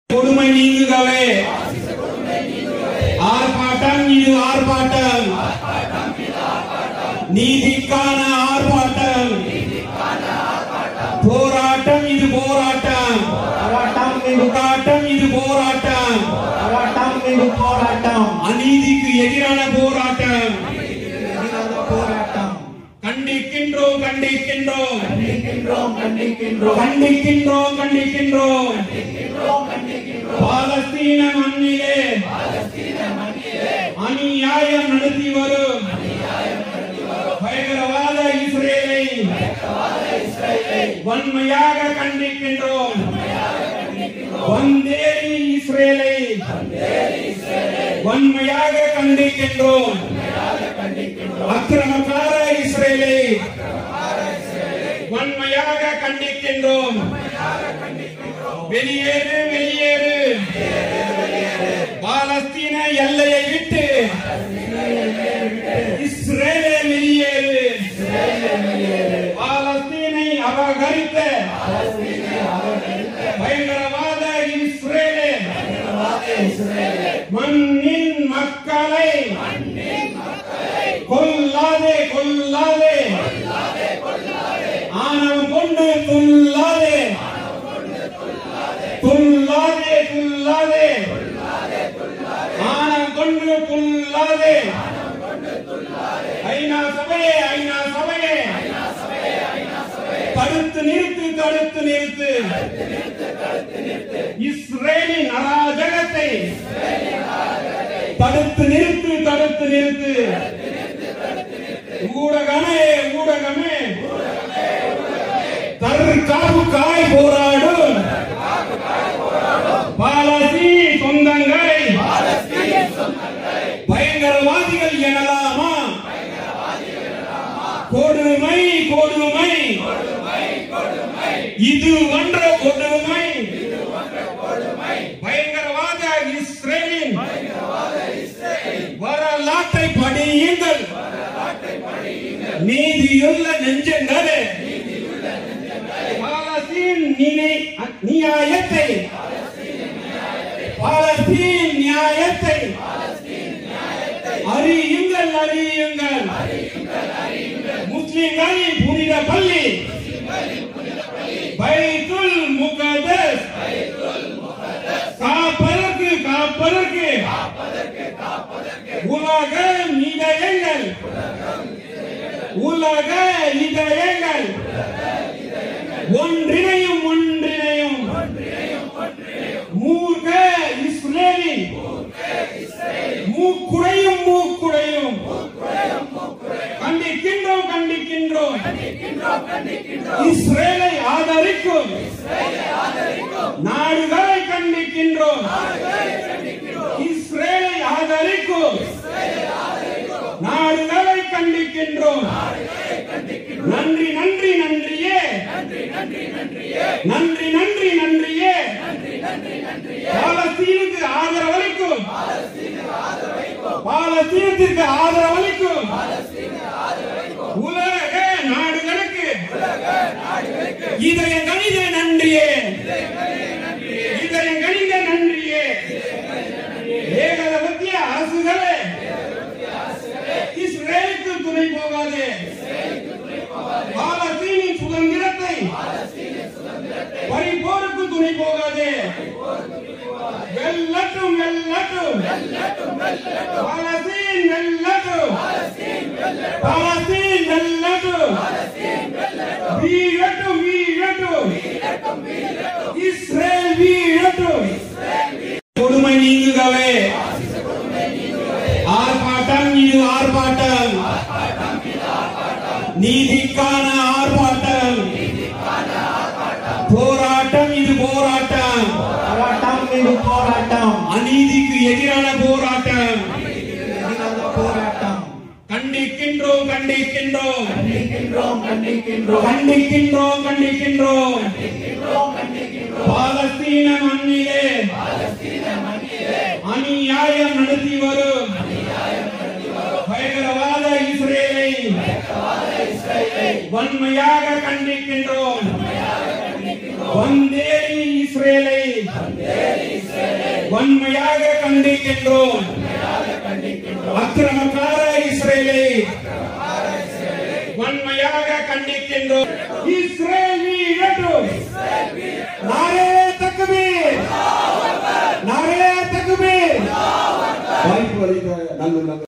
கொடுமை நீங்குகவே ஆர்ப்பாட்டம் இது ஆர்ப்பாட்டம் நீதிக்கான ஆர்ப்பாட்டம் போராட்டம் இது போராட்டம் போராட்டம் மீது போராட்டம் இது போராட்டம் போராட்டம் மீது போராட்டம் அநீதிக்கு எதிரான போராட்டம் எதிரான போராட்டம் கண்டிக்கின்றோம் கண்டிக்கின்றோம் கண்டிக்கின்றோம் கண்டிக்கின்றோம் கண்டிக்கின்றோம் கண்டிக்கின்றோம் கண்டிக்கின்றோம் கண்டிக்கின்றோம் பாலஸ்தீன மண்ணிலே அநியாயம் நடத்தி வரும் பயங்கரவாத இஸ்ரேலை வன்மையாக கண்டிக்கின்றோம் வந்தேரி இஸ்ரேலை வன்மையாக கண்டிக்கின்றோம் அக்கிரமக்கார இஸ்ரேலை வன்மையாக கண்டிக்கின்றோம் வெளியேறு வெளியேறு பாலஸ்தீன எல்லையை விட்டு இஸ்ரேலே வெளியேறு பாலஸ்தீனை அபகரித்த பயங்கரவாத இஸ்ரேலே மண்ணின் மக்களை கொல்லாதே கொல்லாதே ஆணவம் கொண்டு துல்லாதே துல்லாதே துல்லாதே ஆணவம் கொண்டு துல்லாதே ஐநா சபையே ஐநா சபையே தடுத்து நிறுத்து தடுத்து நிறுத்து இஸ்ரேலின் அராஜகத்தை தடுத்து நிறுத்து தடுத்து நிறுத்து ஊடகமே ஊடகமே தற்காப்புக்காய் போராடும் பாலஸ்தீன் சொந்தங்களை பயங்கரவாதிகள் எனலாமா கொடுமை கொடுமை இது ஒன்ற கொடுமை பயங்கரவாத இஸ்ரேலின் வரலாற்றை படியுங்கள் நீதியுள்ள நெஞ்சங்களே பாலஸ்தீன் நினை- நியாயத்தை பாலஸ்தீன் நியாயத்தை அறியுங்கள் அறியுங்கள் முஸ்லிம்கள் புனித பள்ளி பைத்துல் முகதஸ் காப்பதற்கு காப்பதற்கு உலக இதயங்கள் உலக இதயங்கள் ஒன்றிணையும் ஒன்றிணையும் மூர்க்க இஸ்ரேலின் மூக்குடையும் மூக்குடையும் கண்டிக்கின்றோம் கண்டிக்கின்றோம் இஸ்ரேலை ஆதரிக்கும் நாடுகளை கண்டிக்கின்றோம் இஸ்ரேலை ஆதரிக்கும் நாடுகளை கண்டிக்கின்றோம் நன்றி நன்றி நன்றியே நன்றி நன்றி நன்றியே பாலஸ்தீனுக்கு ஆதரவளிக்கும் பாலஸ்தீனத்திற்கு ஆதரவளிக்கும் உலக நாடுகளுக்கு இதய கணித நன்றியே இதய கணித நன்றியே ஏகதபத்திய அரசுகளே இஸ்ரேலுக்கு துணை போகாதே பாலஸ்தீனின் சுதந்திரத்தை பறிப்போருக்கு துணை போகாதே வெல்லட்டும் வெல்லட்டும் பாலஸ்தீன் வெல்லட்டும் பாலஸ்தீன் வெல்லட்டும் வீழட்டும் வீழட்டும் இஸ்ரேல் வீழட்டும் கொடுமை நீங்குகவே ஆர்ப்பாட்டம் இது ஆர்ப்பாட்டம் நீதிக்கான ஆர்ப்பாட்டம் போராட்டம் இது போராட்டம் போராட்டம் மீது போராட்டம் அநீதிக்கு எதிரான போராட்டம் எதிரான போராட்டம் கண்டிக்கின்றோம் கண்டிக்கின்றோம் கண்டிக்கின்றோம் கண்டிக்கின்றோம் கண்டிக்கின்றோம் கண்டிக்கின்றோம் கண்டிக்கின்றோம் கண்டிக்கின்றோம் பாலஸ்தீன மண்ணிலே அநியாயம் நடத்தி வரும் பயங்கரவாத இஸ்ரேலை வன்மையாக கண்டிக்கின்றோம் வந்தேரி இஸ்ரேலை வன்மையாக கண்டிக்கின்றோம் அக்கிரமக்கார இஸ்ரேலை வன்மையாக கண்டிக்கின்றோம் இஸ்ரேலி எடு नारे तकबीर नारे तकबीर வாய்ப்பு அளித்த நல்ல